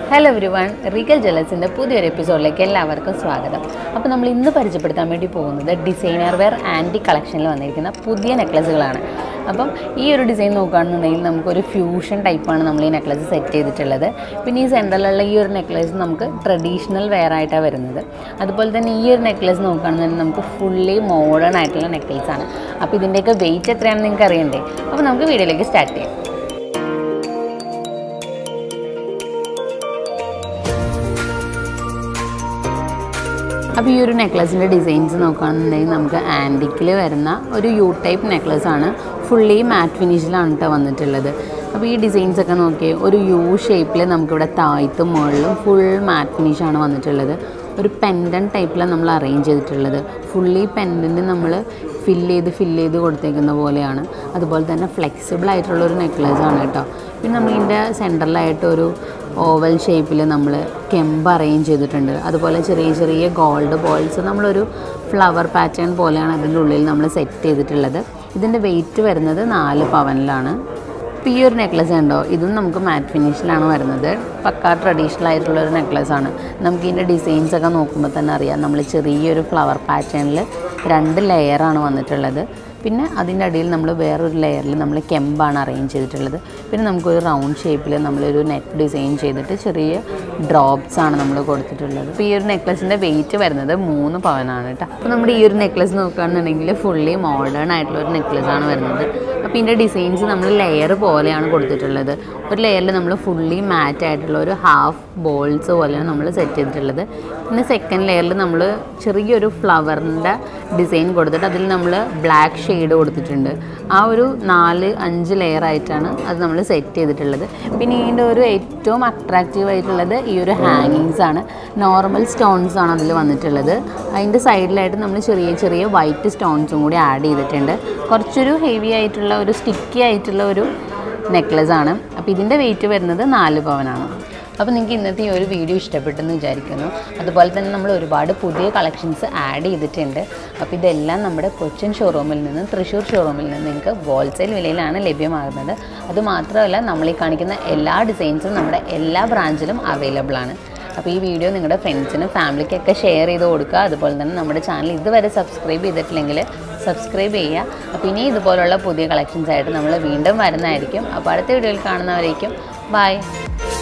hello everyone Regal ജ്വല്ലേഴ്സിൻ്റെ പുതിയൊരു എപ്പിസോഡിലേക്ക് എല്ലാവർക്കും സ്വാഗതം അപ്പോൾ നമ്മൾ ഇന്ന് പരിചയപ്പെടുത്താൻ വേണ്ടി പോകുന്നത് ഡിസൈനർ വെയർ ആൻറ്റി കളക്ഷനിൽ വന്നിരിക്കുന്ന പുതിയ നെക്ലസുകളാണ് അപ്പം ഈ ഒരു ഡിസൈൻ നോക്കുകയാണെന്നുണ്ടെങ്കിൽ നമുക്കൊരു ഫ്യൂഷൻ ടൈപ്പാണ് നമ്മൾ ഈ നെക്ലസ് സെറ്റ് ചെയ്തിട്ടുള്ളത് പിന്നെ ഈ സെൻറ്ററിലുള്ള ഈ ഒരു നെക്ലസ് നമുക്ക് ട്രഡീഷണൽ വെയർ ആയിട്ടാണ് വരുന്നത് അതുപോലെ തന്നെ ഈ ഒരു നെക്ലസ് നോക്കുകയാണെന്നുണ്ടെങ്കിൽ നമുക്ക് ഫുള്ളി മോഡേൺ ആയിട്ടുള്ള നെക്ലസ് ആണ് അപ്പോൾ ഇതിൻ്റെയൊക്കെ വെയിറ്റ് എത്രയാണെന്ന് നിങ്ങൾക്ക് അറിയണ്ടേ അപ്പോൾ നമുക്ക് വീഡിയോയിലേക്ക് സ്റ്റാർട്ട് ചെയ്യാം അപ്പോൾ ഈ ഒരു നെക്ലസിൻ്റെ ഡിസൈൻസ് നോക്കുകയാണെന്നുണ്ടെങ്കിൽ നമുക്ക് ആൻറ്റിക്കിൽ വരുന്ന ഒരു യു ടൈപ്പ് നെക്ലസ് ആണ് ഫുള്ളി മാറ്റ് ഫിനിഷിലാണ് കേട്ടോ വന്നിട്ടുള്ളത് അപ്പോൾ ഈ ഡിസൈൻസ് ഒക്കെ നോക്കി ഒരു യു ഷേപ്പിൽ നമുക്കിവിടെ താഴത്തും മുകളിലും ഫുൾ മാറ്റ് ഫിനിഷാണ് വന്നിട്ടുള്ളത് ഒരു പെൻഡൻ ടൈപ്പിലാണ് നമ്മൾ അറേഞ്ച് ചെയ്തിട്ടുള്ളത് ഫുള്ളി പെൻഡൻറ്റ് നമ്മൾ ഫില്ല് ചെയ്ത് ഫില്ല് ചെയ്ത് കൊടുത്തേക്കുന്ന പോലെയാണ് അതുപോലെ തന്നെ ഫ്ലെക്സിബിൾ ആയിട്ടുള്ള ഒരു നെക്ലസ് ആണ് കേട്ടോ പിന്നെ നമ്മൾ ഇതിൻ്റെ സെൻറ്ററിലായിട്ട് ഒരു ഓവൽ ഷേപ്പിൽ നമ്മൾ കെമ്പ് അറേഞ്ച് ചെയ്തിട്ടുണ്ട് അതുപോലെ ചെറിയ ചെറിയ ഗോൾഡ് ബോൾസ് നമ്മളൊരു ഫ്ലവർ പാറ്റേൺ പോലെയാണ് അതിൻ്റെ ഉള്ളിൽ നമ്മൾ സെറ്റ് ചെയ്തിട്ടുള്ളത് ഇതിൻ്റെ വെയിറ്റ് വരുന്നത് നാല് പവനിലാണ് ഇപ്പോൾ ഈ ഒരു നെക്ലസ് ഉണ്ടോ ഇതും നമുക്ക് മാറ്റ് ഫിനിഷിലാണ് വരുന്നത് പക്കാ ട്രഡീഷണൽ ആയിട്ടുള്ള ഒരു നെക്ലസ് ആണ് നമുക്ക് ഇതിൻ്റെ ഡിസൈൻസ് ഒക്കെ നോക്കുമ്പോൾ തന്നെ അറിയാം നമ്മൾ ചെറിയൊരു ഫ്ലവർ പാറ്റേണിൽ രണ്ട് ലെയറാണ് വന്നിട്ടുള്ളത് പിന്നെ അതിൻ്റെ അടിയിൽ നമ്മൾ വേറൊരു ലെയറിൽ നമ്മൾ കെമ്പാണ് അറേഞ്ച് ചെയ്തിട്ടുള്ളത് പിന്നെ നമുക്കൊരു റൗണ്ട് ഷേപ്പിൽ നമ്മളൊരു നെറ്റ് ഡിസൈൻ ചെയ്തിട്ട് ചെറിയ ഡ്രോപ്സ് ആണ് നമ്മൾ കൊടുത്തിട്ടുള്ളത് അപ്പോൾ ഈ ഒരു നെക്ലസിൻ്റെ വെയിറ്റ് വരുന്നത് മൂന്ന് പവനാണ് കേട്ടോ അപ്പോൾ നമ്മുടെ ഈ ഒരു നെക്ലസ് നോക്കുകയാണെന്നുണ്ടെങ്കിൽ ഫുള്ളി മോഡേൺ ആയിട്ടുള്ള ഒരു നെക്ലസ് ആണ് വരുന്നത് അപ്പോൾ ഇതിൻ്റെ ഡിസൈൻസ് നമ്മൾ ലെയർ പോലെയാണ് കൊടുത്തിട്ടുള്ളത് ഒരു ലെയറിൽ നമ്മൾ ഫുള്ളി മാറ്റ് ആയിട്ടുള്ള ഒരു ഹാഫ് ബോൾസ് പോലെയാണ് നമ്മൾ സെറ്റ് ചെയ്തിട്ടുള്ളത് പിന്നെ സെക്കൻഡ് ലെയറിൽ നമ്മൾ ചെറിയൊരു ഫ്ലവറിൻ്റെ ഡിസൈൻ കൊടുത്തിട്ട് അതിൽ നമ്മൾ ബ്ലാക്ക് ഷെയ്ഡ് കൊടുത്തിട്ടുണ്ട് ആ ഒരു നാല് അഞ്ച് ലെയർ ആയിട്ടാണ് അത് നമ്മൾ സെറ്റ് ചെയ്തിട്ടുള്ളത് പിന്നെ ഇതിൻ്റെ ഒരു ഏറ്റവും അട്രാക്റ്റീവ് ആയിട്ടുള്ളത് ഈ ഒരു ഹാങ്ങിങ്സ് ആണ് നോർമൽ സ്റ്റോൺസ് ആണ് അതിൽ വന്നിട്ടുള്ളത് അതിൻ്റെ സൈഡിലായിട്ട് നമ്മൾ ചെറിയ ചെറിയ വൈറ്റ് സ്റ്റോൺസും കൂടി ആഡ് ചെയ്തിട്ടുണ്ട് കുറച്ചൊരു ഹെവി ആയിട്ടുള്ള ഒരു സ്റ്റിക്കി ആയിട്ടുള്ള ഒരു നെക്ലസ് ആണ് അപ്പോൾ ഇതിൻ്റെ വെയിറ്റ് വരുന്നത് നാല് പവനാണ് അപ്പോൾ നിങ്ങൾക്ക് ഇന്നത്തെ ഈ ഒരു വീഡിയോ ഇഷ്ടപ്പെട്ടെന്ന് വിചാരിക്കുന്നു അതുപോലെ തന്നെ നമ്മൾ ഒരുപാട് പുതിയ കളക്ഷൻസ് ആഡ് ചെയ്തിട്ടുണ്ട് അപ്പോൾ ഇതെല്ലാം നമ്മുടെ കൊച്ചിൻ ഷോറൂമിൽ നിന്നും തൃശ്ശൂർ ഷോറൂമിൽ നിന്നും നിങ്ങൾക്ക് ഹോൾസെയിൽ വിലയിലാണ് ലഭ്യമാകുന്നത് അതുമാത്രമല്ല നമ്മൾ ഈ കാണിക്കുന്ന എല്ലാ ഡിസൈൻസും നമ്മുടെ എല്ലാ ബ്രാഞ്ചിലും അവൈലബിൾ ആണ് അപ്പോൾ ഈ വീഡിയോ നിങ്ങളുടെ ഫ്രണ്ട്സിനും ഫാമിലിക്കൊക്കെ ഷെയർ ചെയ്ത് കൊടുക്കുക അതുപോലെ തന്നെ നമ്മുടെ ചാനൽ ഇതുവരെ സബ്സ്ക്രൈബ് ചെയ്തിട്ടില്ലെങ്കിൽ സബ്സ്ക്രൈബ് ചെയ്യുക അപ്പോൾ ഇനി ഇതുപോലുള്ള പുതിയ കളക്ഷൻസ് ആയിട്ട് നമ്മൾ വീണ്ടും വരുന്നതായിരിക്കും അപ്പോൾ അടുത്ത വീഡിയോയിൽ കാണുന്നവരേക്കും ബൈ